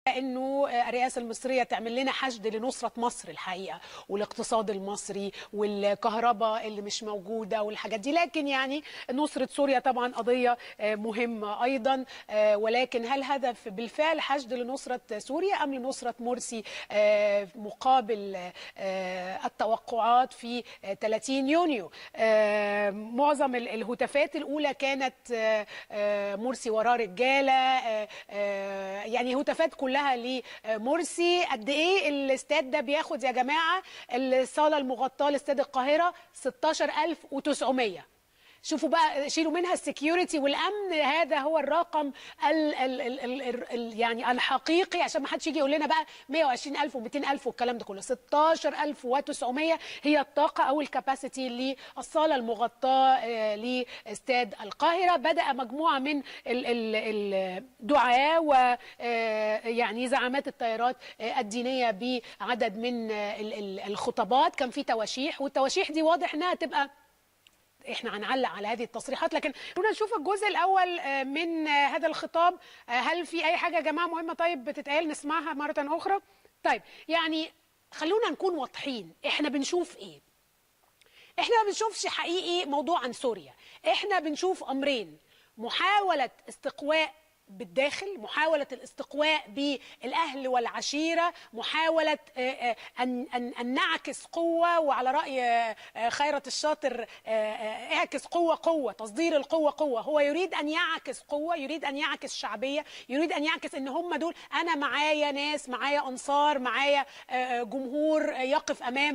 انه الرئاسه المصريه تعمل لنا حشد لنصره مصر الحقيقه والاقتصاد المصري والكهرباء اللي مش موجوده والحاجات دي لكن يعني نصره سوريا طبعا قضيه مهمه ايضا ولكن هل هدف بالفعل حشد لنصره سوريا ام لنصره مرسي مقابل التوقعات في 30 يونيو معظم الهتافات الاولى كانت مرسي وراه رجاله يعني هتافات كلها كلها لمرسي قد ايه الاستاد ده بياخد يا جماعه الصاله المغطاه لاستاد القاهره 16900 شوفوا بقى شيلوا منها السكيورتي والامن هذا هو الرقم ال ال ال ال ال ال يعني الحقيقي عشان ما حدش يجي يقول لنا بقى 120000 و200000 والكلام ده كله 16900 هي الطاقه او الكباسيتي للصاله المغطاه لاستاد القاهره بدا مجموعه من الدعاه ويعني زعامات التيارات الدينيه بعدد من الخطابات كان في تواشيح والتواشيح دي واضح انها تبقى احنا هنعلق على هذه التصريحات لكن خلونا نشوف الجزء الاول من هذا الخطاب هل في اي حاجه يا جماعه مهمه طيب بتتقال نسمعها مره اخرى طيب يعني خلونا نكون واضحين احنا بنشوف ايه احنا ما بنشوفش حقيقي موضوع عن سوريا احنا بنشوف امرين محاوله استقواء بالداخل محاولة الاستقواء بالأهل والعشيرة محاولة أن, أن, أن نعكس قوة وعلى رأي خيرة الشاطر اعكس قوة قوة تصدير القوة قوة هو يريد أن يعكس قوة يريد أن يعكس شعبية يريد أن يعكس أن هم دول أنا معايا ناس معايا أنصار معايا جمهور يقف أمام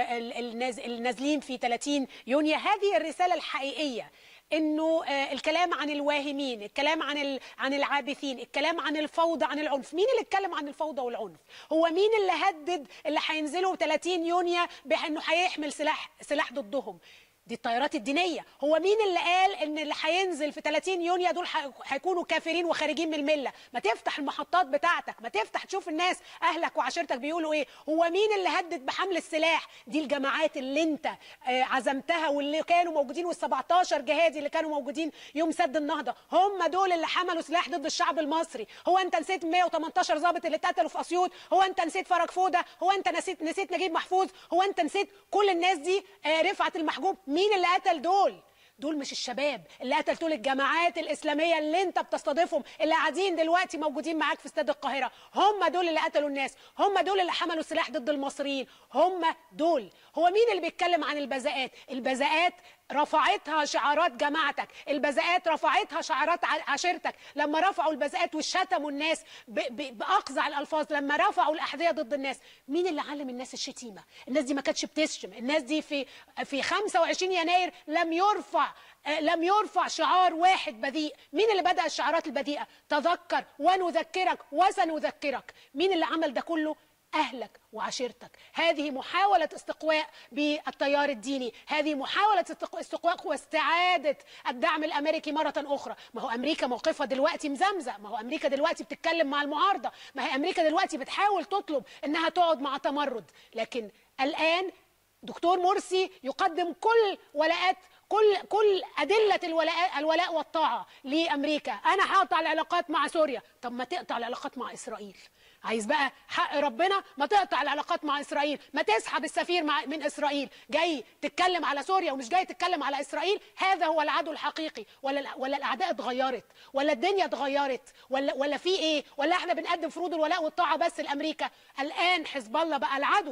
النازلين في 30 يونيو هذه الرسالة الحقيقية انه الكلام عن الواهمين الكلام عن عن العابثين الكلام عن الفوضى عن العنف مين اللي اتكلم عن الفوضى والعنف هو مين اللي هدد اللي هينزلوا 30 يونيو بانه هيحمل سلاح سلاح ضدهم دي التيارات الدينيه هو مين اللي قال ان اللي هينزل في 30 يونيو دول هيكونوا كافرين وخارجين من المله ما تفتح المحطات بتاعتك ما تفتح تشوف الناس اهلك وعشيرتك بيقولوا ايه هو مين اللي هدد بحمل السلاح دي الجماعات اللي انت عزمتها واللي كانوا موجودين وال17 جهادي اللي كانوا موجودين يوم سد النهضه هم دول اللي حملوا سلاح ضد الشعب المصري هو انت نسيت 118 ضابط اللي اتقتلوا في اسيوط هو انت نسيت فرج فوده هو انت نسيت نسيت نجيب محفوظ هو انت نسيت كل الناس دي رفعت المحجوب مين اللي قتل دول دول مش الشباب اللي قتل دول الجماعات الاسلاميه اللي انت بتستضيفهم اللي قاعدين دلوقتي موجودين معاك في استاد القاهره هم دول اللي قتلوا الناس هم دول اللي حملوا سلاح ضد المصريين هم دول هو مين اللي بيتكلم عن البذاءات البذاءات رفعتها شعارات جماعتك البذاءات رفعتها شعارات عشيرتك لما رفعوا البذاءات وشتموا الناس باقزع الالفاظ لما رفعوا الاحذيه ضد الناس مين اللي علم الناس الشتيمه الناس دي ما كانتش بتشتم الناس دي في في 25 يناير لم يرفع لم يرفع شعار واحد بذيء مين اللي بدأ الشعارات البذيئة تذكر ونذكرك وسنذكرك مين اللي عمل ده كله أهلك وعشيرتك هذه محاولة استقواء بالتيار الديني هذه محاولة استقواء واستعادة الدعم الأمريكي مرة أخرى ما هو أمريكا موقفها دلوقتي مزمزق ما هو أمريكا دلوقتي بتتكلم مع المعارضة ما هي أمريكا دلوقتي بتحاول تطلب أنها تقعد مع تمرد لكن الآن دكتور مرسي يقدم كل ولاءات كل كل ادله الولاء الولاء والطاعه لامريكا انا هقطع العلاقات مع سوريا طب ما تقطع العلاقات مع اسرائيل عايز بقى حق ربنا ما تقطع العلاقات مع اسرائيل ما تسحب السفير مع من اسرائيل جاي تتكلم على سوريا ومش جاي تتكلم على اسرائيل هذا هو العدو الحقيقي ولا ولا الاعداء اتغيرت ولا الدنيا اتغيرت ولا ولا في ايه ولا احنا بنقدم فروض الولاء والطاعه بس لامريكا الان حزب الله بقى العدو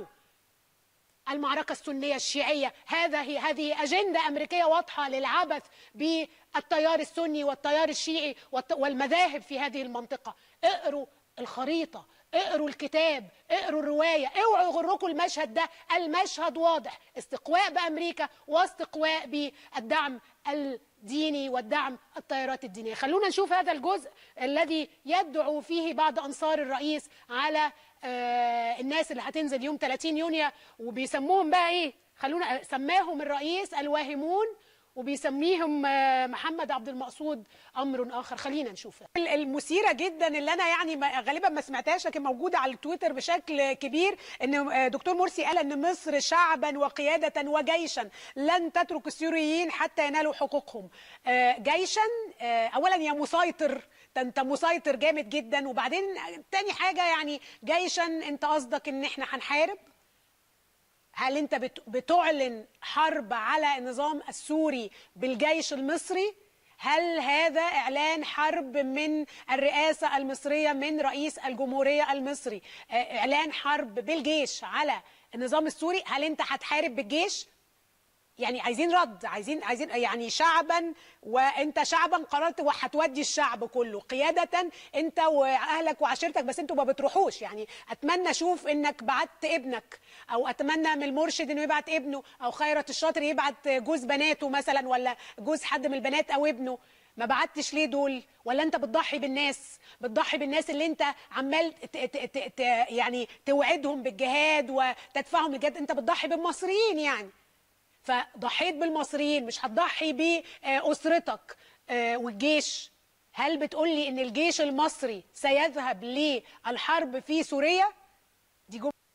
المعركة السنية الشيعية هذا هي هذه أجندة أمريكية واضحة للعبث بالتيار السني والتيار الشيعي والمذاهب في هذه المنطقة اقروا الخريطة اقروا الكتاب اقروا الرواية اوعوا يغركم المشهد ده المشهد واضح استقواء بأمريكا واستقواء بالدعم الديني والدعم التيارات الدينية خلونا نشوف هذا الجزء الذي يدعو فيه بعض أنصار الرئيس على آه الناس اللي هتنزل يوم 30 يونيو وبيسموهم بقى ايه خلونا سماهم الرئيس الواهمون وبيسميهم آه، محمد عبد المقصود امر اخر خلينا نشوف ال- المثيره جدا اللي انا يعني ما- غالبا ما سمعتهاش لكن موجوده على التويتر بشكل كبير ان آه، دكتور مرسي قال ان مصر شعبا وقياده وجيشا لن تترك السوريين حتى ينالوا حقوقهم آه، جيشا آه، اولا يا مسيطر ده انت مسيطر جامد جدا وبعدين تاني حاجه يعني جيشا انت قصدك ان احنا هنحارب هل انت بت- بتعلن حرب على النظام السوري بالجيش المصري هل هذا اعلان حرب من الرئاسه المصريه من رئيس الجمهوريه المصري آه، اعلان حرب بالجيش على النظام السوري هل انت هتحارب بالجيش يعني عايزين رد عايزين عايزين يعني شعبا وانت شعبا قررت وهتودي الشعب كله قياده انت واهلك وعشيرتك بس انتوا ما بتروحوش يعني اتمنى اشوف انك بعت ابنك او اتمنى من المرشد انه يبعت ابنه او خيرت الشاطر يبعت جوز بناته مثلا ولا جوز حد من البنات او ابنه ما بعتش ليه دول ولا انت بتضحي بالناس بتضحي بالناس اللي انت عمال ت ت ت ت يعني توعدهم بالجهاد وتدفعهم للجهاد انت بتضحي بالمصريين يعني فضحيت بالمصريين مش هتضحي بأسرتك آه، والجيش هل بتقول لي ان الجيش المصري سيذهب للحرب في سوريا دي جملة